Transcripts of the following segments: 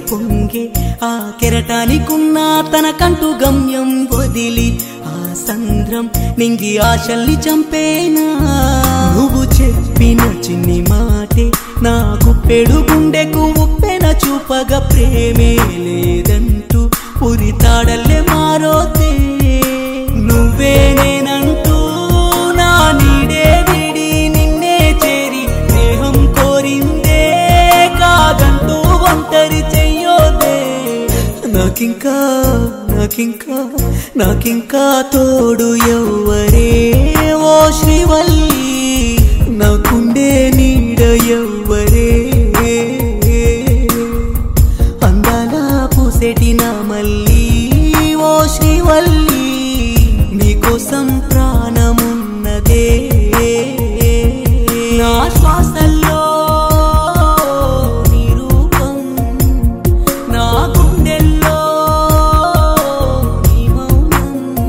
పొంగే ఆ కెరటానికున్న తనకంటూ గమ్యం వదిలి ఆ సంద్రం నింగి ఆశల్ని చంపేనా నువ్వు చెప్పిన చిన్ని మాటే నాకు పెడు గుండెకు ఉప్పెన చూపగా ప్రేమే లేదంటూ ఉరితాడల్లే మారోతే నువ్వే నేనంటూ నా నీడే విడి నిన్నే చేరి స్నేహం కోరిందే కాదంటూ ఒంటరి చెయ్యోదే నాకింకా నాకింకా నాకింకా తోడు ఎవ్వరే ఓ శ్రీవల్లి నాకుండే నీడ ఎవ్వరే అందాల పూసెటి నా మల్లి ఓ శ్రీవల్లి నీకోసం ప్రాణమున్నదే నా శ్వాసల్లో నీ రూపం నా గుండెల్లో నీ మౌనం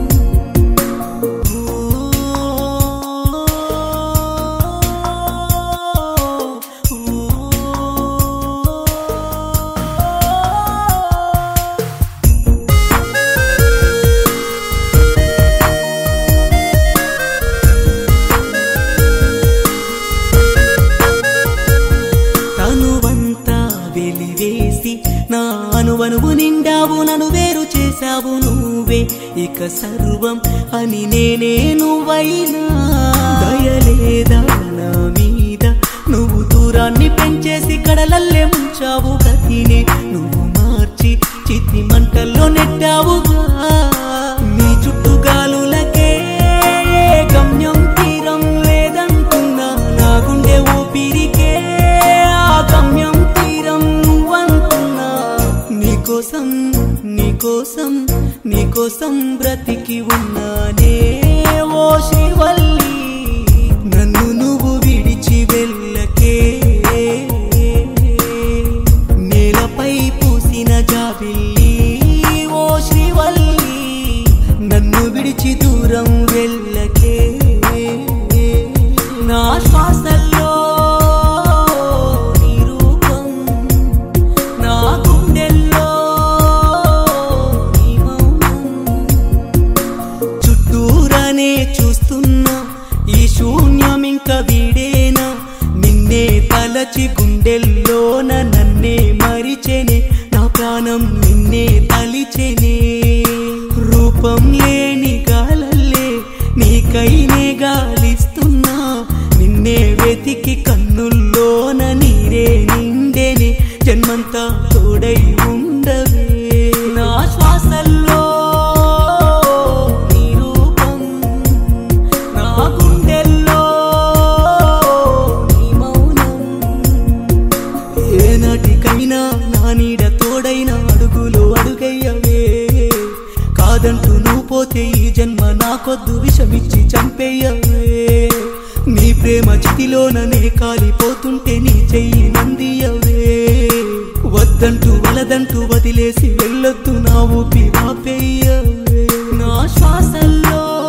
తనువంతా వెలివేసి నా అనువనువు నిండావు నన్ను వేరు చేశావు నువ్వే ఇక సర్వం అని నేనే నువ్వైనా దయలేదా నా మీద నువ్వు దూరాన్ని పెంచేసి కడలల్లే ముంచావు గతిని నువ్వు మార్చి చితి మంటల్లో నెట్టావుగా నీ చుట్టూ గాలులకే ఏ గమ్యం తీరం లేదంటున్నా నా గుండె ఊపిరికే ఆ గమ్యం తీరం నువ్వంటున్నా నీకోసం నీకోసం నీకోసం బ్రతికి ఉన్నానే ఓ శ్రీవల్లి నన్ను నువ్వు విడిచి వెళ్ళకే నేలపై పూసిన జాబిల్లి ఓ శ్రీవల్లి నన్ను విడిచి దూరం వెళ్ళకే నా శ్వాసల్లో నీ రూపం నా గుండెల్లో నీ మౌనం చుట్టూరానే చూస్తున్నా ఈ శూన్యం ఇంకా వీడేనా నిన్నే తలచి గుండెల్లోన నన్నే మరిచెనే నా ప్రాణం నిన్నే తలిచెనే రూపం లేని గాలల్లే నీకైనే గాలిస్తున్నా నిన్నే వెతికి కన్నుల్లోన నీరే నిండెనే జన్మంతా తోడై ఉండవే నా శ్వాసల్లో నీ రూపం నా గుండెల్లో నీ మౌనం ఏనాటికైనా నా నీడ తోడైన అడుగులు అడుగయ్యవే కాదంటూ నువ్వు పోతే ఈ జన్మ నాకొద్దు విషమిచ్చి చంపేయవే నీ ప్రేమ చితిలోననే కాలిపోతుంటే నీ చెయ్యి నందియవే వద్దంటూ వలదంటూ వదిలేసి వెళ్ళొద్దు నా ఊపి వాపేయవే నా శ్వాసల్లో